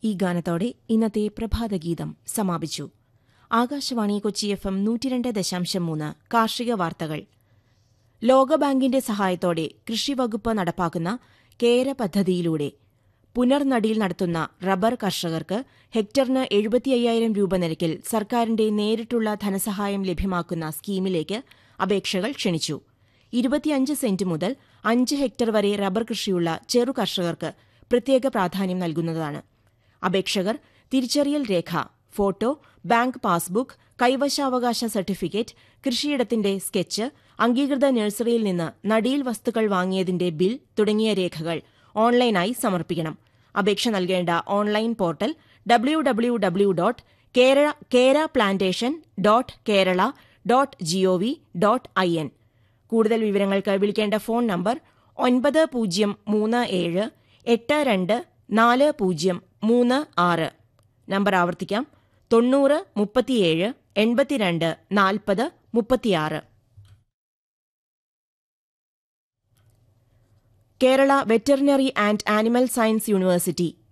ഈ ഗാനത്തോടെ ഇന്നത്തെ പ്രഭാതഗീതം സമാപിച്ചു ആകാശവാണി കൊച്ചി എഫ് എം നൂറ്റിരണ്ട് ദശാംശം മൂന്ന് കാർഷിക വാർത്തകൾ ലോകബാങ്കിന്റെ സഹായത്തോടെ കൃഷിവകുപ്പ് നടപ്പാക്കുന്ന കേര പദ്ധതിയിലൂടെ പുനർനടിയിൽ നടത്തുന്ന റബ്ബർ കർഷകർക്ക് ഹെക്ടറിന് എഴുപത്തിയ്യായിരം രൂപ നിരക്കിൽ സർക്കാരിന്റെ നേരിട്ടുള്ള ധനസഹായം ലഭ്യമാക്കുന്ന സ്കീമിലേക്ക് അപേക്ഷകൾ ക്ഷണിച്ചു ഇരുപത്തിയഞ്ച് സെന്റ് മുതൽ അഞ്ച് ഹെക്ടർ വരെ റബ്ബർ കൃഷിയുള്ള ചെറു കർഷകർക്ക് പ്രത്യേക പ്രാധാന്യം നൽകുന്നതാണ് അപേക്ഷകർ തിരിച്ചറിയൽ രേഖ ഫോട്ടോ ബാങ്ക് പാസ്ബുക്ക് കൈവശാവകാശ സർട്ടിഫിക്കറ്റ് കൃഷിയിടത്തിന്റെ സ്കെച്ച് അംഗീകൃത നഴ്സറിയിൽ നിന്ന് നടീൽ വസ്തുക്കൾ വാങ്ങിയതിന്റെ ബിൽ തുടങ്ങിയ രേഖകൾ ഓൺലൈനായി സമർപ്പിക്കണം അപേക്ഷ നൽകേണ്ട online portal W W W dot Kerala Kera plantation dot Kerala dot gov dot I N കൂടുതൽ വിവരങ്ങൾക്ക് വിളിക്കേണ്ട ഫോൺ നമ്പർ ഒൻപത് പൂജ്യം മൂന്ന് ഏഴ് എട്ട് രണ്ട് നാല് പൂജ്യം മൂന്ന് ആറ് നമ്പർ ആവർത്തിക്കാം തൊണ്ണൂറ് മുപ്പത്തിയേഴ് എൺപത്തിരണ്ട് നാൽപ്പത് മുപ്പത്തിയാറ് Kerala veterinary and animal science university